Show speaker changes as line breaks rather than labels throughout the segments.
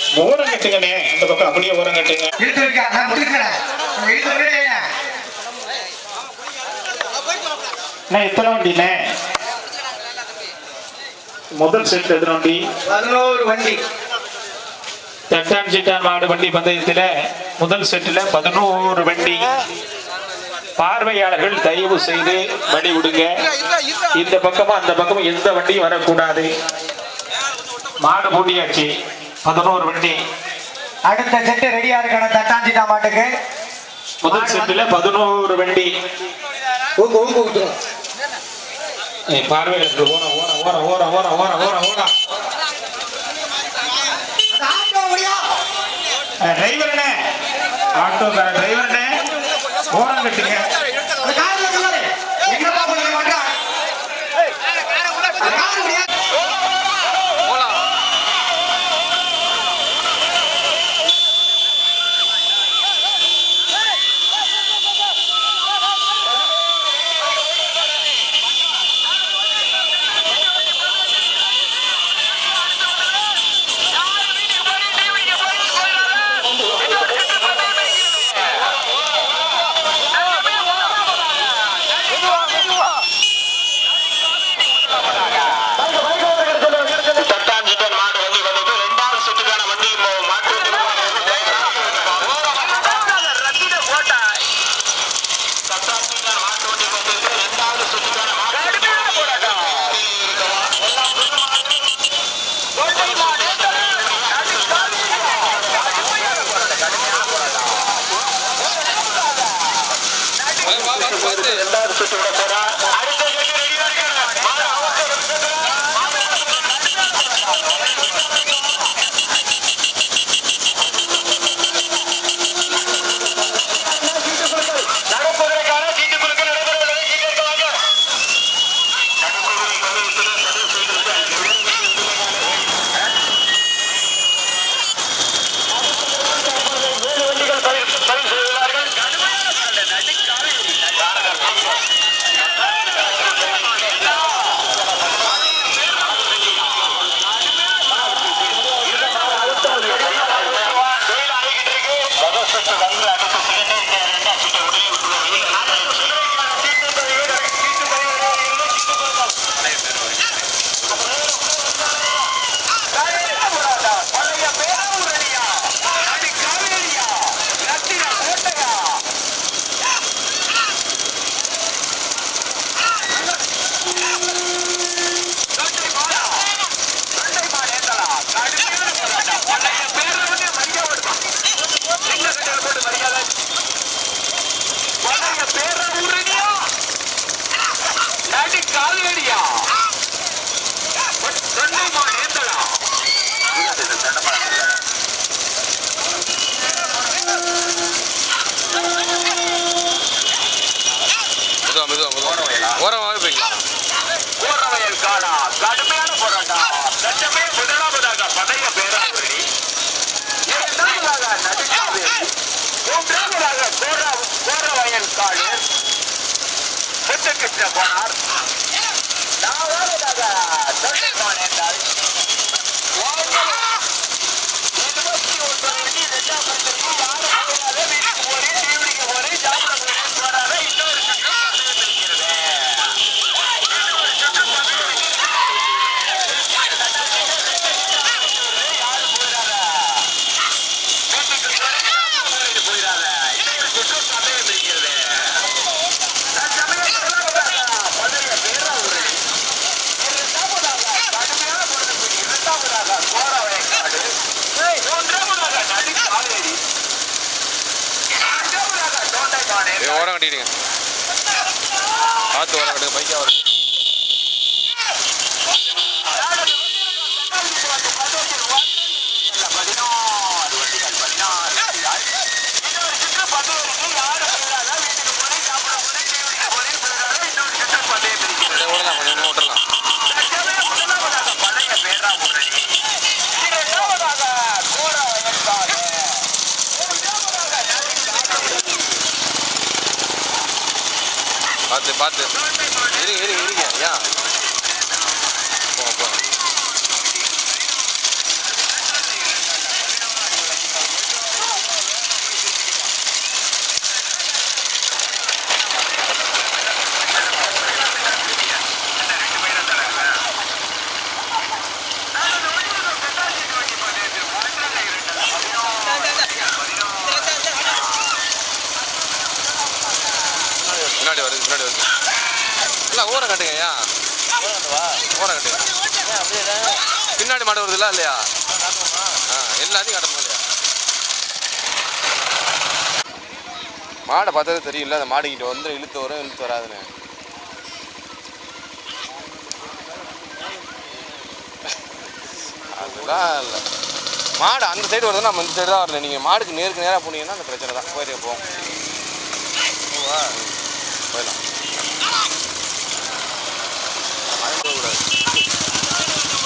ஓரம் கட்டுங்கண்ணே இந்த பக்கம் அப்படியே ஓரம் கட்டுங்க
இழுத்து வைக்க நான் முடிக்கிறேன் நம்ம இழுத்து விடுறேன்
அண்ணே எத்தனை வண்டிண்ணே முதல் செட் எத்தனை வண்டி
பதினோரு வண்டி
தட்டான் சிட்டான் மாடு வண்டி பந்தயத்துல முதல் செட்டில் பதினோரு வண்டி பார்வையாளர்கள் தயவு செய்து வழி விடுங்க இந்த பக்கமும் அந்த பக்கமும் எந்த வண்டியும் வரக்கூடாது மாடு பூட்டியாச்சு பதினோரு வண்டி
அடுத்த செட்டு ரெடியா இருக்கணும் தட்டாஞ்சிட்டா மாட்டுக்கு
முதல் செட்டுல பதினோரு வண்டி
ஊக்கு ஊக்கு ஊத்துரும்
ஏய், பார்வையாளர்கள் ஓர ஓர ஓர ஓர ஓர ஓர ஓர ஓர
அந்த ஆட்டோ முடியா
டிரைவர்னே ஆட்டோக்கார டிரைவர்னே ஓரம் கட்டுங்க
அந்த கார்ல இருக்காரு என்னப்பா பண்ண மாட்டா அந்த கார் முடியா
தட்டாஞ்சிட்டன் மாடு வண்டி வந்துட்டு ரெண்டாவது சுற்றுக்கான வண்டி இப்போ மாற்று தட்டாஞ்சிட்டன் மாட்டு வண்டி வந்துட்டு ரெண்டாவது சுற்றுக்கான மாட்டு ரெண்டாவது சுற்று விட போறா அடுத்த சுற்று ரெடியா இருக்காங்க மாடு அவங்க நடப்பதற்கான சீட்டு குலுக்க நடைபெறவில்லை சீட்டு எடுக்க வாங்க ஏழு வண்டிகள் பதிவு பதிவு செய்துள்ளார்கள் வெயில் ஆகிக்கிட்டு இருக்கு முதல் சுற்று வந்து அடுத்த சுற்று ரெண்டாம் சுற்று உடனே விட்டுருவாங்க அடுத்த சுற்றுக்கான சீட்டு பதிவு சீட்டு பதிவு சீட்டு பழைய பேரூரணியா அடி காவேரியா ரத்தின கோட்டையா தொண்டை மாடா தொண்டை மாடு ஏத்தலா கடுமையான போராட்டம் பழைய பேரூரணிய மரியாதை கொடுப்பா எங்க கட்டளை போட்டு மரியாதை பழைய பேரூரணியா அடி காவேரியா தொண்டை மாடு ஏத்தலா
மெதுவா மெதுவா மெதுவா ஓரமாக போய்க்கலாம்
போறவயல் காடா கடுமையான போராட்டம் சட்டமே முதலாவதாக பழைய பேராவூரணி இரண்டாவதாக நடுக்காவேரி மூன்றாவதாக கோர கோரவயல் காடு முத்துக்கிருஷ்ண போனார் நாலாவதாக தொண்டைமான் என்றால் இருபத்தி ஒன்பது வண்டி ரெண்டாம் பரிசு யாரும் போகாத வீட்டுக்கு போறேன் டிவிக்கு போறேன் ஜாமம் போறாத இன்னொரு சுற்று இருக்கிறது
ஏய், ஓரம் கட்டிடுங்க பார்த்து ஓரம் கட்டுங்க பைக்கா வரும் ஓடலாம் கொஞ்சம் இன்னும் ஓட்டலாம் பார்த்து பார்த்து இருங்க இருங்க இருங்க ஐயா போங்க போங்க நல்லா ஊற கட்டுங்க ஐயா ஊற கட்டுங்க பின்னாடி மாடு வருதுல்ல இல்லையா ஆ எல்லாத்தையும் காட்டணும் இல்லையா மாடை பார்த்தது தெரியல அந்த மாடு கிட்ட வந்து இழுத்து வரும் இழுத்து வராதுன்னு அதெல்லாம் இல்லை மாடு அந்த சைடு வருதுன்னா நம்ம இந்த சைடு தான் வரல நீங்கள் மாடுக்கு நேருக்கு நேராக போனீங்கன்னா அந்த பிரச்சனை தான் போயிட்டு போவோம் போவா போயிடலாம் அது போகக்கூடாது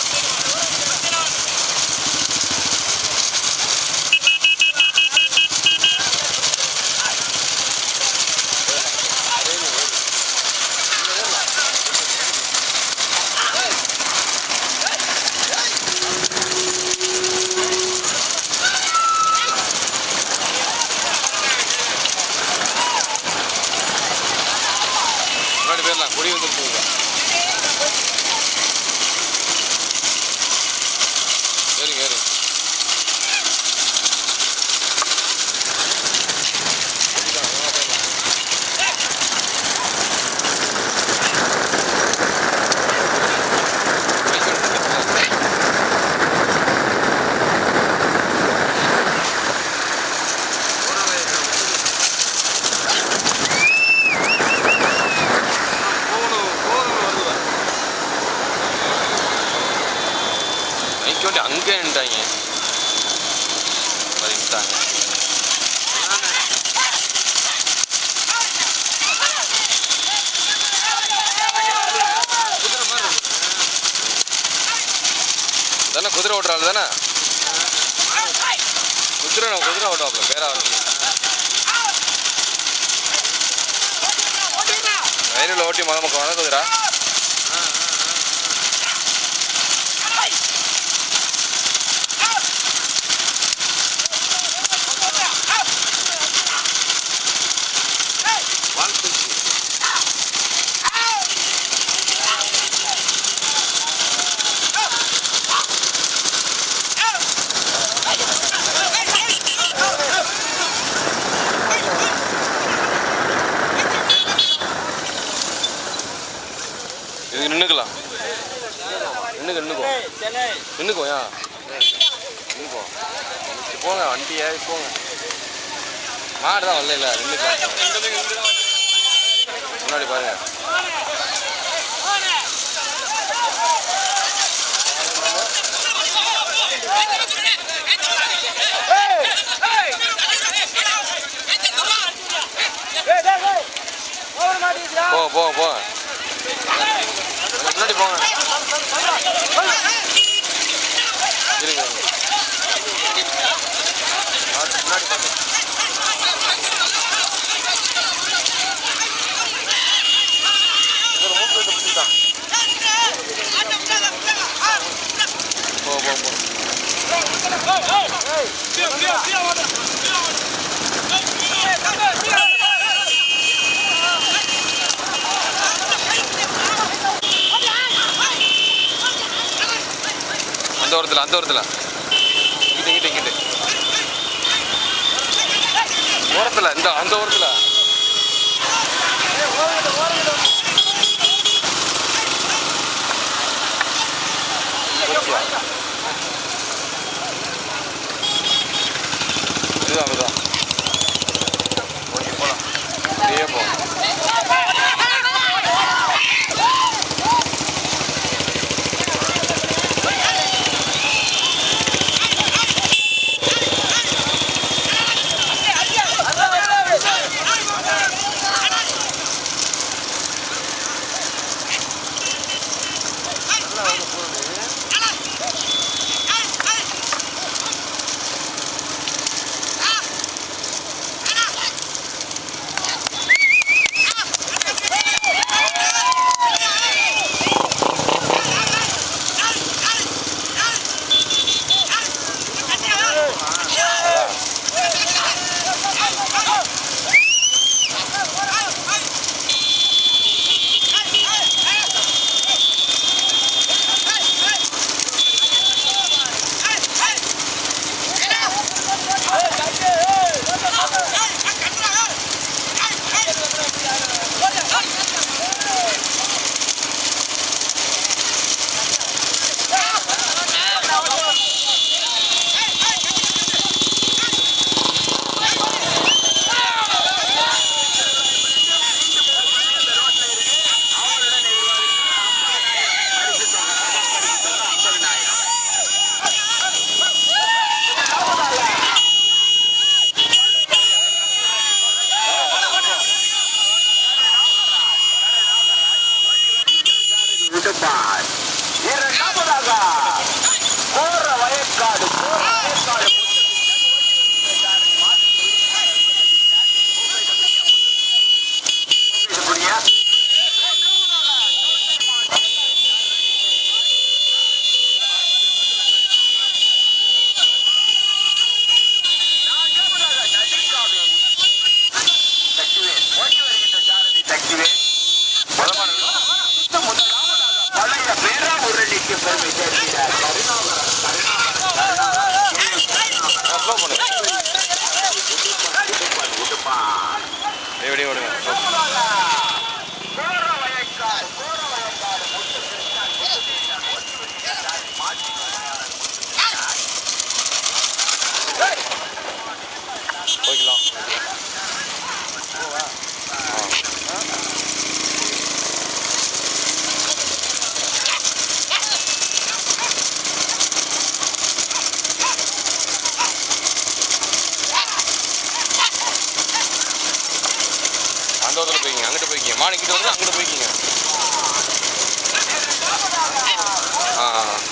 முன்னாடி போயிடலாம் கொடி வந்துருக்குங்க ஏறுங்க ஏறுங்க மைக் வண்டி அங்கே நின்றாங்க நின்றாங்க தானே குதிரை ஓட்டுற ஆள் தானே குதிரை குதிரை ஓட்டுவாப்ல பேரா வயலில் ஓட்டி மத மக்கள் வர குதிரா இதுக்கு நின்றுக்கலாம் நின்றுக்க நின்றுக்கோ நின்றுக்கோ ஏன் நின்றுக்கோ போங்க வண்டி ஏறி போங்க மாடு தான் வரல இல்லை நின்றுக்கலாம் முன்னாடி பாருங்க போ போ போ முன்னாடி போங்க இருங்க இருங்க. பார்த்து முன்னாடி பார்த்து ஒரு மூக்கு ரெண்டு பிடிச்சிட்டான். போ போ போ அந்த ஓரத்தில் அந்த ஓரத்தில் இங்கிட்டு இங்கிட்டு இங்கிட்டு ஓரத்தில் இந்த அந்த ஓரத்தில் இதுதான் இதுதான் ஓகே போகலாம் அப்படியே போகும் போய்க்கிங்க அங்கிட்டு போய்க்கிங்க மாடு கிட்ட வந்து அங்கிட்டு போய்க்கிங்க ஆ ஆ, ஆ.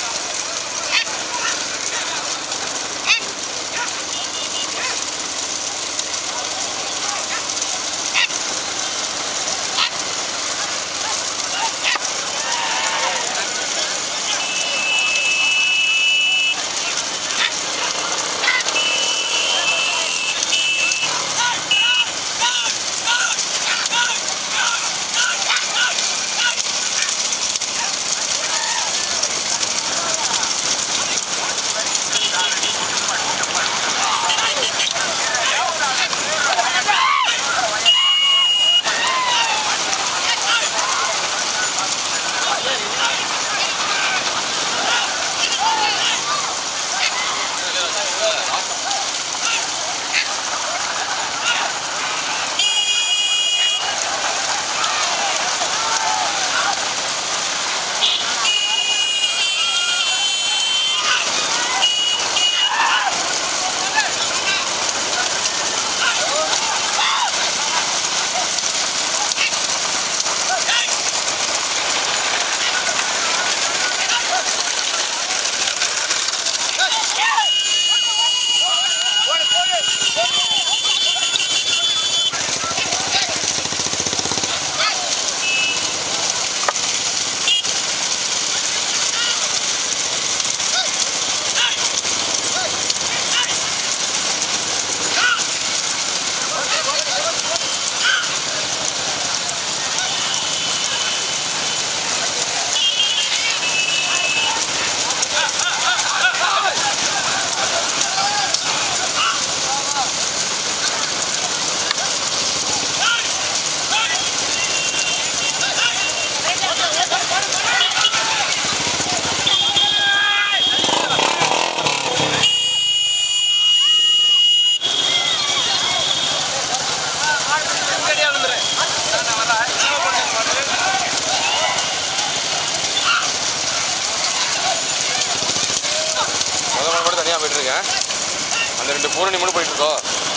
முத மாடு மட்டும் தனியாக போயிட்டு இருக்கேன் அந்த ரெண்டு பூரணி மட்டும் போயிட்டு இருக்கோம்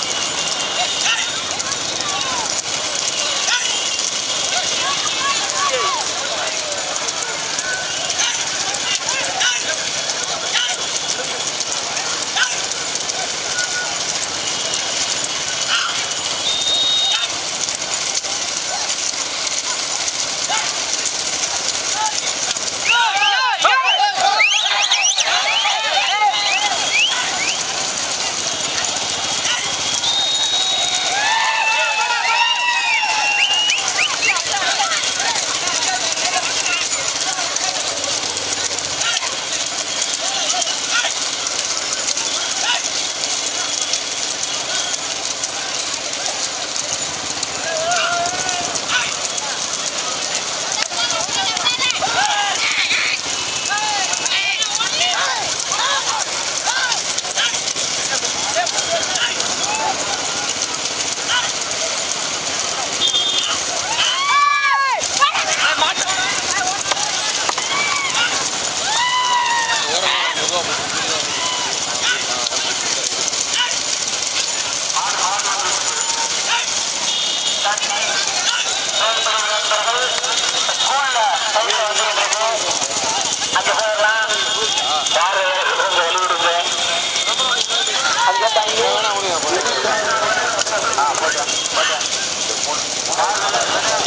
அந்த பேர்லாம் யாரு வெளியிடுங்க அங்கே தண்ணி
வேணா விடுங்க போட்டு.